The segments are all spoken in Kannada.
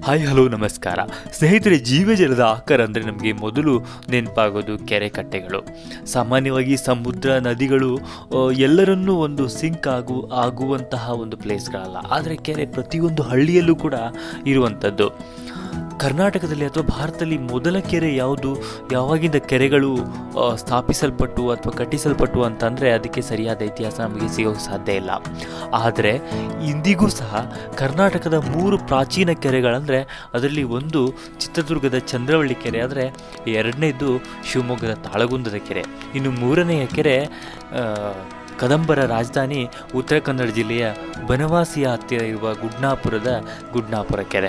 ಹಾಯ್ ಹಲೋ ನಮಸ್ಕಾರ ಸ್ನೇಹಿತರೆ ಜೀವಜಲದ ಆಕಾರ ಅಂದರೆ ನಮಗೆ ಮೊದಲು ನೆನಪಾಗೋದು ಕೆರೆ ಕಟ್ಟೆಗಳು ಸಾಮಾನ್ಯವಾಗಿ ಸಮುದ್ರ ನದಿಗಳು ಆ, ಎಲ್ಲರನ್ನೂ ಒಂದು ಸಿಂಕ್ ಆಗು ಆಗುವಂತಹ ಒಂದು ಪ್ಲೇಸ್ಗಳಲ್ಲ ಆದರೆ ಕೆರೆ ಪ್ರತಿಯೊಂದು ಹಳ್ಳಿಯಲ್ಲೂ ಕೂಡ ಇರುವಂಥದ್ದು ಕರ್ನಾಟಕದಲ್ಲಿ ಅಥವಾ ಭಾರತದಲ್ಲಿ ಮೊದಲ ಕೆರೆ ಯಾವುದು ಯಾವಾಗಿಂದ ಕೆರೆಗಳು ಆ, ಸ್ಥಾಪಿಸಲ್ಪಟ್ಟು ಅಥವಾ ಕಟ್ಟಿಸಲ್ಪಟ್ಟು ಅಂತಂದರೆ ಅದಕ್ಕೆ ಸರಿಯಾದ ಇತಿಹಾಸ ನಮಗೆ ಸಿಗೋಕ್ಕೆ ಸಾಧ್ಯ ಇಲ್ಲ ಆದರೆ ಇಂದಿಗೂ ಸಹ ಕರ್ನಾಟಕದ ಮೂರು ಪ್ರಾಚೀನ ಕೆರೆಗಳಂದರೆ ಅದರಲ್ಲಿ ಒಂದು ಚಿತ್ರದುರ್ಗದ ಚಂದ್ರವಳ್ಳಿ ಕೆರೆ ಆದರೆ ಎರಡನೇದು ಶಿವಮೊಗ್ಗದ ತಾಳಗುಂದದ ಕೆರೆ ಇನ್ನು ಮೂರನೆಯ ಕೆರೆ ಆ, ಕದಂಬರ ರಾಜಧಾನಿ ಉತ್ತರ ಕನ್ನಡ ಜಿಲ್ಲೆಯ ಬನವಾಸಿಯ ಹತ್ತಿರ ಇರುವ ಗುಡ್ನಾಪುರದ ಗುಡ್ನಾಪುರ ಕೆರೆ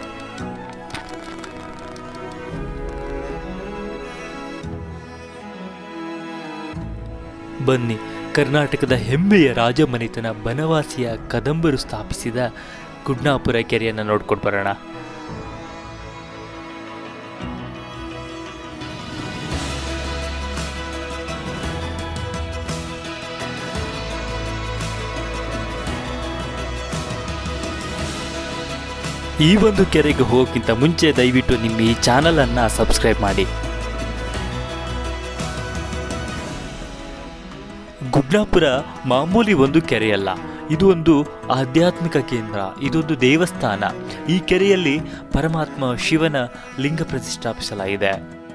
ಬನ್ನಿ ಕರ್ನಾಟಕದ ಹೆಮ್ಮೆಯ ರಾಜಮನೆತನ ಬನವಾಸಿಯ ಕದಂಬರು ಸ್ಥಾಪಿಸಿದ ಗುಡ್ನಾಪುರ ಕೆರೆಯನ್ನು ನೋಡ್ಕೊಂಡು ಬರೋಣ ಈ ಒಂದು ಕೆರೆಗೆ ಹೋಗೋಕ್ಕಿಂತ ಮುಂಚೆ ದಯವಿಟ್ಟು ನಿಮ್ಮ ಈ ಚಾನಲನ್ನು ಸಬ್ಸ್ಕ್ರೈಬ್ ಮಾಡಿ ಗುಡ್ನಾಪುರ ಮಾಮೂಲಿ ಒಂದು ಕೆರೆಯಲ್ಲ ಇದು ಒಂದು ಆಧ್ಯಾತ್ಮಿಕ ಕೇಂದ್ರ ಇದೊಂದು ದೇವಸ್ಥಾನ ಈ ಕೆರೆಯಲ್ಲಿ ಪರಮಾತ್ಮ ಶಿವನ ಲಿಂಗ ಪ್ರತಿಷ್ಠಾಪಿಸಲಾಗಿದೆ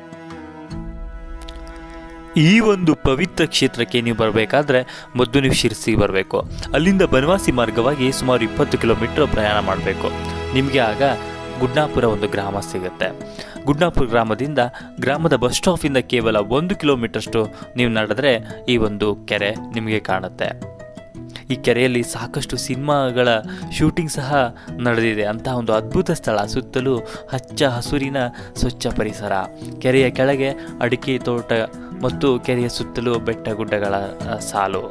ಈ ಒಂದು ಪವಿತ್ರ ಕ್ಷೇತ್ರಕ್ಕೆ ನೀವು ಬರಬೇಕಾದ್ರೆ ಮೊದಲು ನೀವು ಶಿರಸಿಗೆ ಬರಬೇಕು ಅಲ್ಲಿಂದ ಬನವಾಸಿ ಮಾರ್ಗವಾಗಿ ಸುಮಾರು ಇಪ್ಪತ್ತು ಕಿಲೋಮೀಟರ್ ಪ್ರಯಾಣ ಮಾಡಬೇಕು ನಿಮಗೆ ಆಗ ಗುಡ್ನಾಪುರ ಒಂದು ಗ್ರಾಮ ಸಿಗುತ್ತೆ ಗುಡ್ನಾಪುರ ಗ್ರಾಮದಿಂದ ಗ್ರಾಮದ ಬಸ್ ಸ್ಟಾಪಿಂದ ಕೇವಲ ಒಂದು ಕಿಲೋಮೀಟರ್ಷ್ಟು ನೀವು ನಡೆದ್ರೆ ಈ ಒಂದು ಕೆರೆ ನಿಮಗೆ ಕಾಣುತ್ತೆ ಈ ಕೆರೆಯಲ್ಲಿ ಸಾಕಷ್ಟು ಸಿನಿಮಾಗಳ ಶೂಟಿಂಗ್ ಸಹ ನಡೆದಿದೆ ಅಂತಹ ಒಂದು ಅದ್ಭುತ ಸ್ಥಳ ಸುತ್ತಲೂ ಹಚ್ಚ ಹಸುರಿನ ಸ್ವಚ್ಛ ಪರಿಸರ ಕೆರೆಯ ಕೆಳಗೆ ಅಡಿಕೆ ತೋಟ ಮತ್ತು ಕೆರೆಯ ಸುತ್ತಲೂ ಬೆಟ್ಟ ಗುಡ್ಡಗಳ ಆ, ಸಾಲು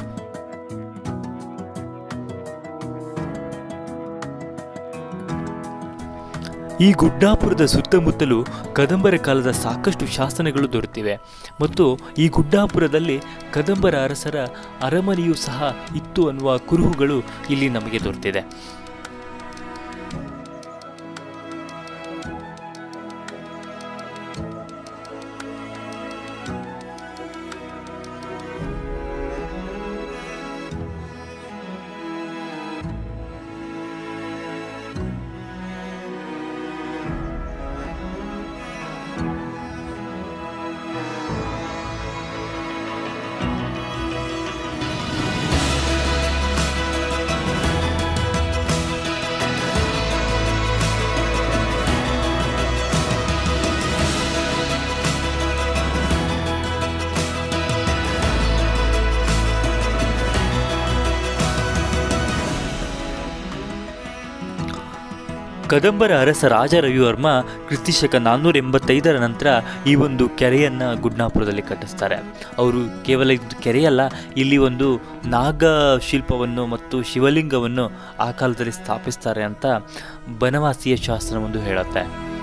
ಈ ಗುಡ್ಡಾಪುರದ ಸುತ್ತಮುತ್ತಲೂ ಕದಂಬರ ಕಾಲದ ಸಾಕಷ್ಟು ಶಾಸನಗಳು ದೊರೆತಿವೆ ಮತ್ತು ಈ ಗುಡ್ಡಾಪುರದಲ್ಲಿ ಕದಂಬರ ಅರಸರ ಅರಮನೆಯೂ ಸಹ ಇತ್ತು ಅನ್ನುವ ಕುರುಹುಗಳು ಇಲ್ಲಿ ನಮಗೆ ದೊರೆತಿದೆ ಕದಂಬರ ಅರಸ ರಾಜ ರವಿವರ್ಮ ಕ್ರಿಸ್ತಿಶಕ ನಾನ್ನೂರ ಎಂಬತ್ತೈದರ ನಂತರ ಈ ಒಂದು ಕೆರೆಯನ್ನು ಗುಡ್ನಾಪುರದಲ್ಲಿ ಕಟ್ಟಿಸ್ತಾರೆ ಅವರು ಕೇವಲ ಇದು ಕೆರೆಯಲ್ಲ ಇಲ್ಲಿ ಒಂದು ನಾಗ ಶಿಲ್ಪವನ್ನು ಮತ್ತು ಶಿವಲಿಂಗವನ್ನು ಆ ಕಾಲದಲ್ಲಿ ಸ್ಥಾಪಿಸ್ತಾರೆ ಅಂತ ಬನವಾಸಿಯ ಶಾಸ್ತ್ರವೊಂದು ಹೇಳುತ್ತೆ